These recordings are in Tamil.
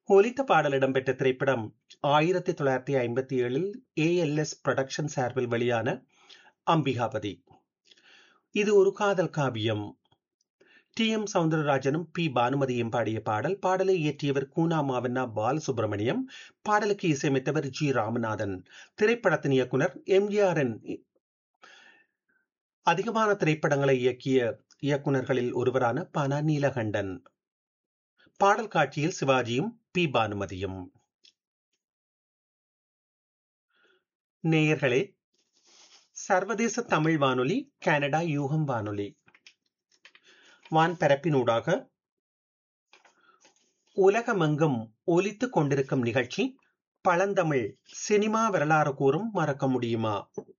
ஒலித்த பாடல் இடம்பெற்ற திரைப்படம் ஆயிரத்தி தொள்ளாயிரத்தி ஐம்பத்தி ஏழில் ஏஎல்எஸ் புரொடக்ஷன் சார்பில் வெளியான அம்பிகாபதி இது ஒரு காதல் காவியம் டி எம் சவுந்தரராஜனும் பி பானுமதியும் பாடிய பாடல் பாடலை இயற்றியவர் கூனா மாவண்ணா பாலசுப்ரமணியம் பாடலுக்கு இசையமைத்தவர் ஜி ராமநாதன் திரைப்படத்தின் இயக்குனர் எம்ஜிஆரின் அதிகமான திரைப்படங்களை இயக்கிய இயக்குநர்களில் ஒருவரான பனா நீலகண்டன் பாடல் காட்சியில் சிவாஜியும் பி பானுமதியும் நேயர்களே சர்வதேச தமிழ் வானொலி கனடா யூகம் வானொலி வான்பரப்பினூடாக உலகமெங்கும் ஒலித்துக் கொண்டிருக்கும் நிகழ்ச்சி பழந்தமிழ் சினிமா வரலாறு கூறும் மறக்க முடியுமா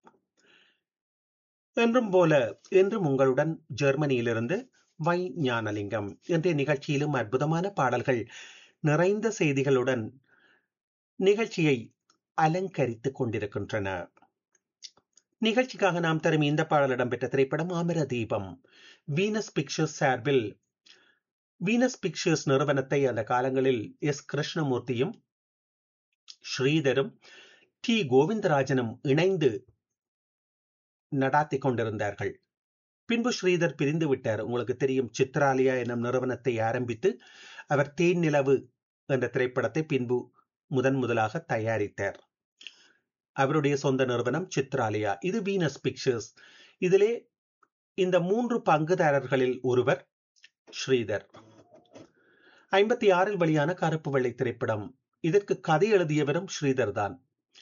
என்றும் போல என்றும் உங்களுடன் ஜெர்மனியிலிருந்து வை ஞானலிங்கம் இன்றைய நிகழ்ச்சியிலும் அற்புதமான பாடல்கள் நிறைந்த செய்திகளுடன் நிகழ்ச்சியை அலங்கரித்துக் கொண்டிருக்கின்றன நிகழ்ச்சிக்காக நாம் தரும் இந்த பாடல் இடம்பெற்ற திரைப்படம் அமர தீபம் வீனஸ் பிக்சர்ஸ் சார்பில் வீனஸ் பிக்சர்ஸ் நிறுவனத்தை அந்த காலங்களில் எஸ் கிருஷ்ணமூர்த்தியும் ஸ்ரீதரும் டி கோவிந்தராஜனும் இணைந்து நடாத்தி கொண்டிருந்தார்கள் பின்பு ஸ்ரீதர் பிரிந்து விட்டார் உங்களுக்கு தெரியும் சித்ராலயா எனும் நிறுவனத்தை ஆரம்பித்து அவர் தேன் நிலவு என்ற திரைப்படத்தை பின்பு முதன் முதலாக தயாரித்தார் அவருடைய சொந்த நிறுவனம் சித்ராலயா இது வீனஸ் பிக்சர்ஸ் இதிலே இந்த மூன்று பங்குதாரர்களில் ஒருவர் ஸ்ரீதர் ஐம்பத்தி ஆறில் வெளியான கருப்பு வெள்ளை திரைப்படம் இதற்கு கதை எழுதியவரும் ஸ்ரீதர் தான்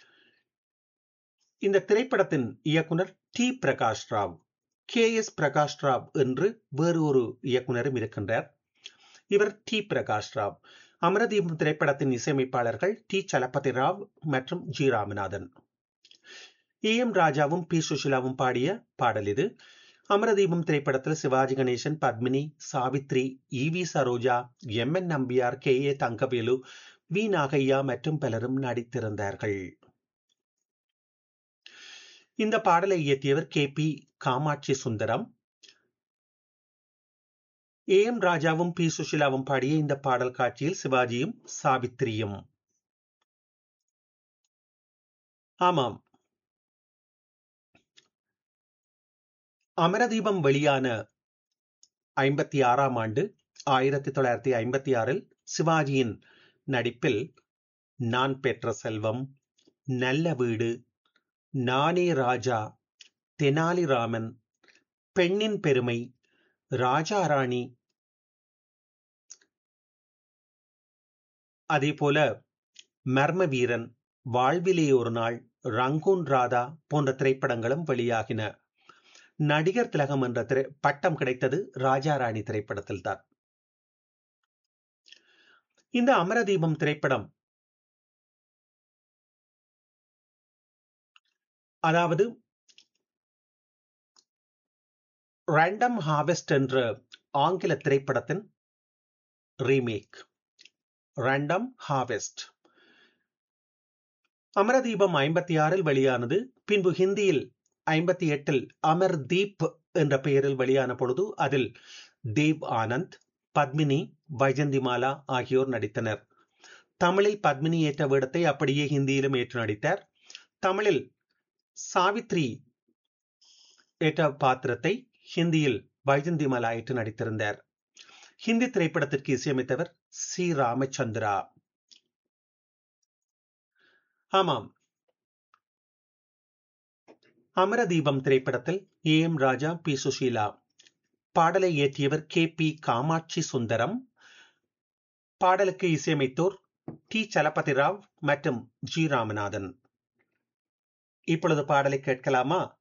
இந்த திரைப்படத்தின் இயக்குனர் T Prakash Rao K S Prakash Rao என்று வேறு ஒரு இயக்குனரும் இருக்கின்றார் இவர் டி பிரகாஷ் ராவ் அமரதீபம் திரைப்படத்தின் இசையமைப்பாளர்கள் டி சலபதி ராவ் மற்றும் ஜி ராமநாதன் ஏ எம் ராஜாவும் பி சுஷிலாவும் பாடிய பாடல் இது அமரதீபம் திரைப்படத்தில் Sivaji Ganesan Padmini Savitri E V Saroja M N Nambiar K A Thangavelu V Nagaiah மற்றும் பலரும் நடித்திருந்தார்கள் இந்த பாடலை இயற்றியவர் K P Kamatchi Sundaram A M ராஜாவும் பி சுஷிலாவும் பாடிய இந்த பாடல் காட்சியில் சிவாஜியும் சாவித்திரியும் ஆமாம் அமரதீபம் வெளியான ஐம்பத்தி ஆறாம் ஆண்டு ஆயிரத்தி தொள்ளாயிரத்தி ஐம்பத்தி ஆறில் சிவாஜியின் நடிப்பில் நான் பெற்ற செல்வம் நல்ல வீடு நானே ராஜா தெனாலிராமன் பெண்ணின் பெருமை ராஜா ராணி அதே போல மர்ம வீரன் வாழ்விலே ஒரு நாள் ரங்கூன் ராதா போன்ற திரைப்படங்களும் வெளியாகின நடிகர் திலகம் என்ற திரை பட்டம் கிடைத்தது ராஜா ராணி திரைப்படத்தில் தான் இந்த அமரதீபம் திரைப்படம் அதாவது ரேண்டம் ஹார்வெஸ்ட் என்ற ஆங்கில திரைப்படத்தின் ரீமேக் ரேண்டம் ஹார்வெஸ்ட் அமரதீபம் ஐம்பத்தி ஆறில் வெளியானது பின்பு ஹிந்தியில் ஐம்பத்தி எட்டில் அமர் தீப் என்ற பெயரில் வெளியான பொழுது அதில் தேவ் ஆனந்த் பத்மினி வைஜந்திமாலா ஆகியோர் நடித்தனர் தமிழில் பத்மினி ஏற்ற வேடத்தை அப்படியே ஹிந்தியிலும் ஏற்று நடித்தார் தமிழில் சாவித்ரி ஏற்ற பாத்திரத்தை ஹிந்தியில் வைஜந்திமாலா ஏற்று நடித்திருந்தார் ஹிந்தி திரைப்படத்திற்கு இசையமைத்தவர் சி ராமச்சந்திரா ஆமாம் அமரதீபம் திரைப்படத்தில் A M Raja P Susheela பாடலை இயற்றியவர் கே பி காமாட்சி சுந்தரம் பாடலுக்கு இசையமைத்தோர் டி சலபதி ராவ் மற்றும் ஜி ராமநாதன் இப்பொழுது பாடலை கேட்கலாமா